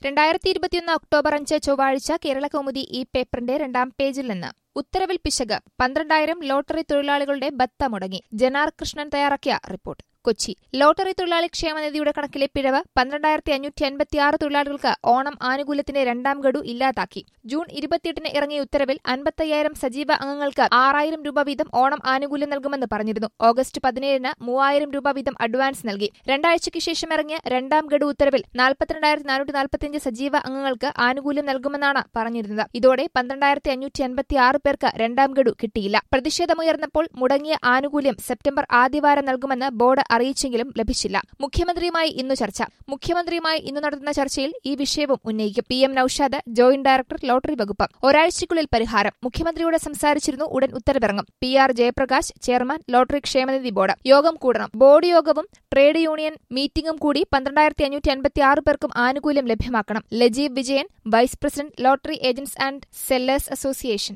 രണ്ടായിരത്തി ഇരുപത്തിയൊന്ന് ഒക്ടോബർ അഞ്ച് ചൊവ്വാഴ്ച കേരള കൗമുദി ഈ പേപ്പറിന്റെ രണ്ടാം പേജിൽ നിന്ന് ഉത്തരവിൽ പിശക് പന്ത്രണ്ടായിരം ലോട്ടറി തൊഴിലാളികളുടെ ബത്ത മുടങ്ങി ജനാർ കൃഷ്ണൻ തയ്യാറാക്കിയ റിപ്പോർട്ട് കൊച്ചി ലോട്ടറി തൊഴിലാളി ക്ഷേമനിധിയുടെ കണക്കിലെ പിഴവ് പന്ത്രണ്ടായിരത്തി അഞ്ഞൂറ്റി അൻപത്തിയാറ് തൊഴിലാളികൾക്ക് ഓണം ആനുകൂല്യത്തിന്റെ രണ്ടാം ഗഡു ഇല്ലാതാക്കി ജൂൺ ഇരുപത്തിയെട്ടിന് ഇറങ്ങിയ ഉത്തരവിൽ അൻപത്തയ്യായിരം സജീവ അംഗങ്ങൾക്ക് ആറായിരം രൂപ വീതം ഓണം ആനുകൂല്യം നൽകുമെന്ന് പറഞ്ഞിരുന്നു ഓഗസ്റ്റ് പതിനേഴിന് മൂവായിരം രൂപ വീതം അഡ്വാൻസ് നൽകി രണ്ടാഴ്ചയ്ക്ക് ശേഷം ഇറങ്ങിയ രണ്ടാം ഗഡു ഉത്തരവിൽ നാൽപ്പത്തിരണ്ടായിരത്തി നാനൂറ്റി നാൽപ്പത്തിയഞ്ച് സജീവ അംഗങ്ങൾക്ക് ആനുകൂല്യം നൽകുമെന്നാണ് പറഞ്ഞിരുന്നത് ഇതോടെ പന്ത്രണ്ടായിരത്തി അഞ്ഞൂറ്റി അൻപത്തിയാറ് പേർക്ക് രണ്ടാം ഗഡു കിട്ടിയില്ല പ്രതിഷേധമുയർന്നപ്പോൾ മുടങ്ങിയ ആനുകൂല്യം സെപ്റ്റംബർ ആദ്യവാരം നൽകുമെന്ന് ബോർഡ് അറിയിച്ചെങ്കിലും ലഭിച്ചില്ല മുഖ്യമന്ത്രിയുമായി ഇന്നു ചർച്ച മുഖ്യമന്ത്രിയുമായി ഇന്ന് നടത്തുന്ന ചർച്ചയിൽ ഈ വിഷയവും ഉന്നയിക്കും P M Naushad joint director lottery വകുപ്പ് ഒരാഴ്ചയ്ക്കുള്ളിൽ പരിഹാരം മുഖ്യമന്ത്രിയോട് സംസാരിച്ചിരുന്നു ഉടൻ ഉത്തരവിറങ്ങും P R Jayaprakash chairman lottery ക്ഷേമനിധി ബോർഡ് യോഗം കൂടണം ബോർഡ് യോഗവും ട്രേഡ് യൂണിയൻ മീറ്റിംഗും കൂടി പന്ത്രണ്ടായിരത്തി അഞ്ഞൂറ്റി അൻപത്തിയാറ് പേർക്കും ആനുകൂല്യം ലഭ്യമാക്കണം Lajeev Vijayan vice president lottery agents and sellers association